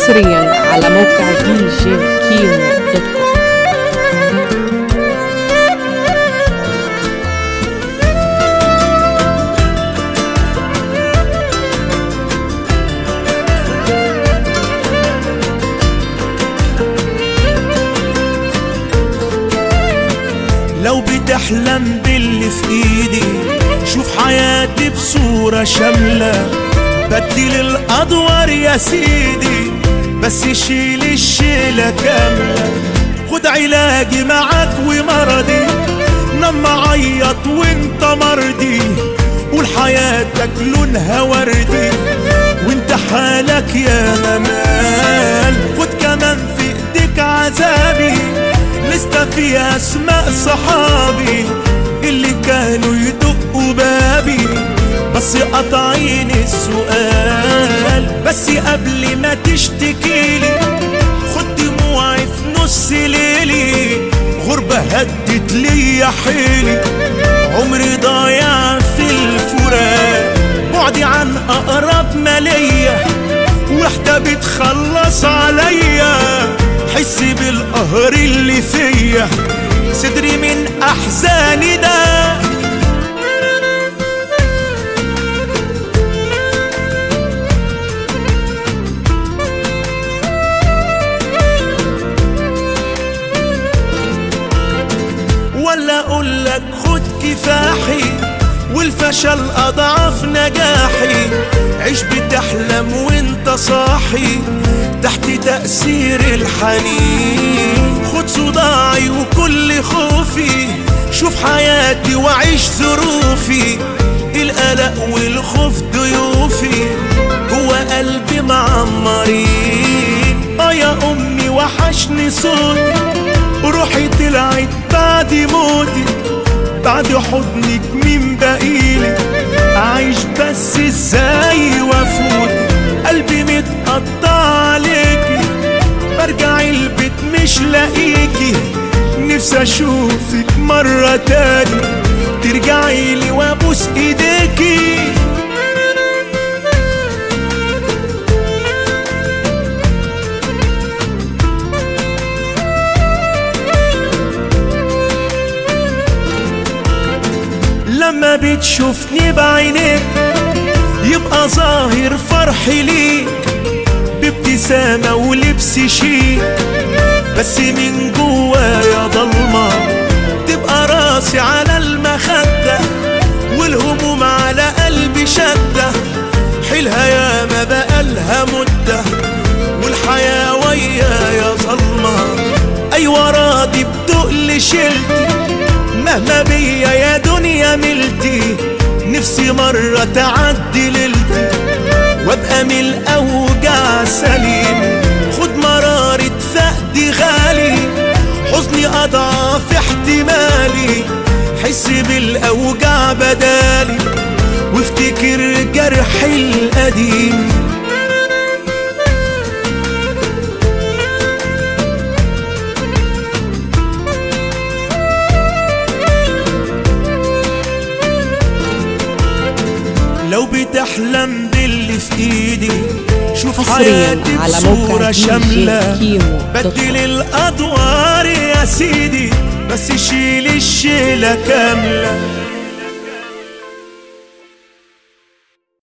حصريا على موقع دي جي كيمو دوت كوم لو بتحلم باللي في ايدي شوف حياتي بصورة شاملة بدل الادوار يا سيدي بس شيل الشيلة كاملة خد علاجي معاك ومرضي لما عيط وانت مرضي قول حياتك لونها وردي وانت حالك يا ممال خد كمان في ايديك عذابي لسه في اسماء صحابي اللي كانوا يدقوا بابي بس قطعين السؤال بس قبل ما تشتكيلي خد دموعي في نص ليلي غربة هدت ليا حيلي عمري ضايع في الفراق بعدي عن اقرب ما ليا وحدة بتخلص عليا حس بالقهر اللي فيا صدري من احزاني ده ولا اقول لك خد كفاحي والفشل اضعف نجاحي عيش بتحلم وانت صاحي تحت تأثير الحنين خد صداعي وكل خوفي شوف حياتي وعيش ظروفي القلق والخوف ضيوفي جوا قلبي معمرين اه يا امي وحشني صوتي روحي طلعت بعد موتي بعد حضنك مين بقيلي عايش بس ازاي وافوت قلبي متقطع عليكي برجع البيت مش لاقيكي نفسي اشوفك مرة تاني ترجعي لي وابوس ايديكي لما بتشوفني بعينيك يبقى ظاهر فرحي ليك بابتسامة ولبس شيك بس من جوايا ضلمة تبقى راسي على المخدة والهموم على قلبي شدة حيلها يا ما بقالها مدة والحياة ويايا ظلمة أيوة راضي بتقل شلتي مهما بيا يا دنيا ملتي نفسي مرة تعدي ليلتي وابقى من الأوجاع سليم خد مرارة فقدي غالي حزني أضعف احتمالي حس بالأوجاع بدالي وافتكر جرحي القديم لو بتحلم باللي في ايدي شوف حصرياً حياتي على موقع بصورة دي جي شاملة كيمو دوت كوم. بدل الادوار يا سيدي بس شيل الشيلة كاملة